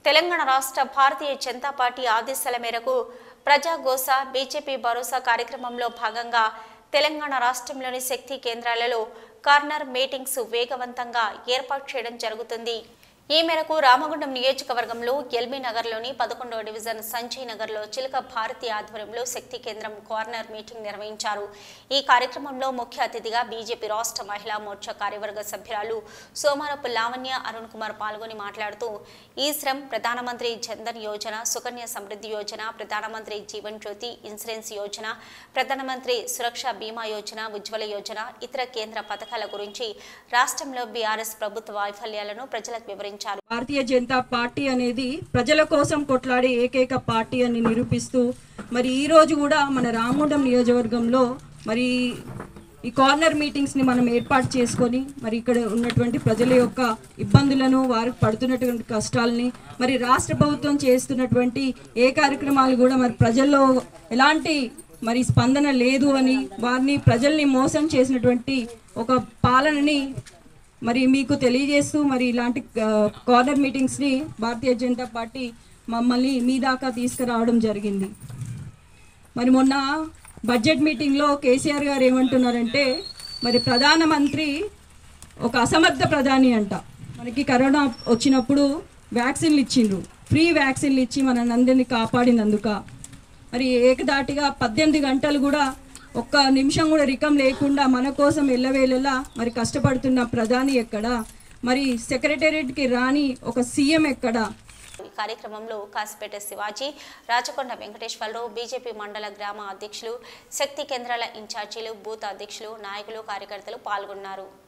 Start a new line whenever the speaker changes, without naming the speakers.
తెలంగాణ రాష్ట్ర భారతీయ జనతా పార్టీ ఆదేశాల మేరకు ప్రజాగోస బీజేపీ భరోసా కార్యక్రమంలో భాగంగా తెలంగాణ రాష్ట్రంలోని శక్తి కేంద్రాలలో కార్నర్ మీటింగ్స్ వేగవంతంగా ఏర్పాటు చేయడం జరుగుతుంది ఈ మేరకు రామగుండం నియోజకవర్గంలో ఎల్బీ నగర్లోని పదకొండవ డివిజన్ సంజయ్ నగర్లో చిలక భారతి ఆధ్వర్యంలో శక్తి కేంద్రం కార్నర్ మీటింగ్ నిర్వహించారు ఈ కార్యక్రమంలో ముఖ్య అతిథిగా బీజేపీ రాష్ట్ర మహిళా మోర్చా కార్యవర్గ సభ్యురాలు సోమారపు లావణ్య అరుణ్ కుమార్ పాల్గొని మాట్లాడుతూ ఈ శ్రమ్ ప్రధానమంత్రి జన్ధన్ యోజన సుకన్య సమృద్ధి యోజన ప్రధానమంత్రి జీవన్ జ్యోతి ఇన్సూరెన్స్ యోజన ప్రధానమంత్రి సురక్ష బీమా యోజన ఉజ్వల యోజన ఇతర కేంద్ర పథకాల గురించి రాష్ట్రంలో బీఆర్ఎస్ ప్రభుత్వ వైఫల్యాలను ప్రజలకు వివరించారు
భారతీయ జనతా పార్టీ అనేది ప్రజల కోసం కొట్లాడే ఏకైక పార్టీ అని నిరూపిస్తూ మరి ఈ రోజు కూడా మన రామగుండం నియోజకవర్గంలో మరి ఈ కార్నర్ మీటింగ్స్ని మనం ఏర్పాటు చేసుకొని మరి ఇక్కడ ఉన్నటువంటి ప్రజల యొక్క ఇబ్బందులను వారికి పడుతున్నటువంటి కష్టాలని మరి రాష్ట్ర ప్రభుత్వం చేస్తున్నటువంటి ఏ కార్యక్రమాలు కూడా మరి ప్రజల్లో ఎలాంటి మరి స్పందన లేదు అని వారిని ప్రజల్ని మోసం చేసినటువంటి ఒక పాలనని మరి మీకు తెలియజేస్తూ మరి ఇలాంటి ఆ, కార్నర్ మీటింగ్స్ని భారతీయ జనతా పార్టీ మమ్మల్ని మీ దాకా తీసుకురావడం జరిగింది మరి మొన్న బడ్జెట్ మీటింగ్లో కేసీఆర్ గారు ఏమంటున్నారంటే మరి ప్రధానమంత్రి ఒక అసమర్థ ప్రధాని అంట మనకి కరోనా వచ్చినప్పుడు వ్యాక్సిన్లు ఇచ్చిండ్రు ఫ్రీ వ్యాక్సిన్లు ఇచ్చి మన అందరినీ కాపాడినందుక మరి ఏకదాటిగా పద్దెనిమిది గంటలు కూడా ఒక్క నిమిషం కూడా రికం లేకుండా మన కోసం ఎల్లవేళలా మరి కష్టపడుతున్న ప్రధాని ఎక్కడ మరి సెక్రటేరియట్కి రాని ఒక సీఎం ఎక్కడ
ఈ కార్యక్రమంలో కాసిపేట శివాజీ రాచకొండ వెంకటేశ్వరరావు బీజేపీ మండల గ్రామ అధ్యక్షులు శక్తి కేంద్రాల ఇన్ఛార్జీలు బూత్ అధ్యక్షులు నాయకులు కార్యకర్తలు పాల్గొన్నారు